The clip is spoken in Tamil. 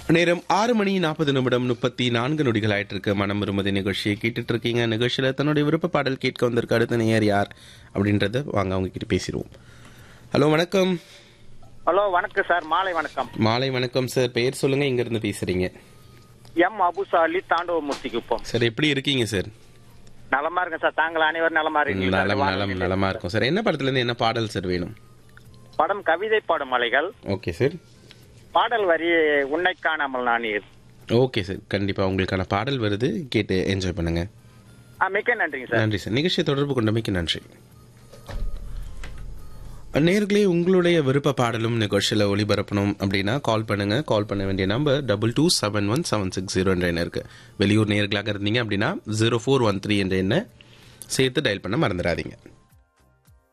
நேரம் ஆறு மணி நாற்பது நிமிடம் முப்பத்தி நான்கு நொடிகள் ஆயிட்டு இருக்கு மனம் விரும்புதி நிகழ்ச்சியை கேட்டுட்டு இருக்கீங்க நிகழ்ச்சியில தன்னுடைய விருப்ப பாடல் கேட்க வந்திருக்க அடுத்த நேயர் யார் அப்படின்றத வாங்க அவங்க கிட்ட பேசிடுவோம் ஹலோ வணக்கம் ஹலோ வணக்கம் சார் மாலை வணக்கம் மாலை வணக்கம் சார் பெயர் சொல்லுங்க இங்க இருந்து பேசுறீங்க எம் அபுசாலி தாண்டவமூர்த்தி குப்பம் சார் எப்படி இருக்கீங்க சார் நலமா இருக்கேன் சார் தாங்கள் அனைவரும் நலமா இருக்கீங்களா நலம் நலம் நலமா இருக்கும் சார் என்ன படத்துல இருந்து என்ன பாடல் சார் வேணும் படம் கவிதை பாடும் மலைகள் ஓகே சார் பாடல் வரி உன்னை காணாமல் நான் இரு. ஓகே சார் கண்டிப்பா உங்களுக்கான பாடல் வருது கேட்டு என்ஜாய் பண்ணுங்க ஆ, மிக்க நன்றிங்க சார் நன்றி சார் நிகழ்ச்சியை தொடர்பு கொண்டமைக்கு நன்றி நேர்களே உங்களுடைய விருப்ப பாடலும் நிகழ்ச்சியில் ஒளிபரப்பணும் அப்படின்னா கால் பண்ணுங்க கால் பண்ண வேண்டிய number double two seven one seven six zero என்ற எண்ணம் இருக்கு வெளியூர் நேர்களாக இருந்தீங்க அப்படின்னா ஜீரோ ஃபோர் ஒன் த்ரீ என்ற எண்ணை சேர்த்து டயல் பண்ண மறந்துடாதீங்க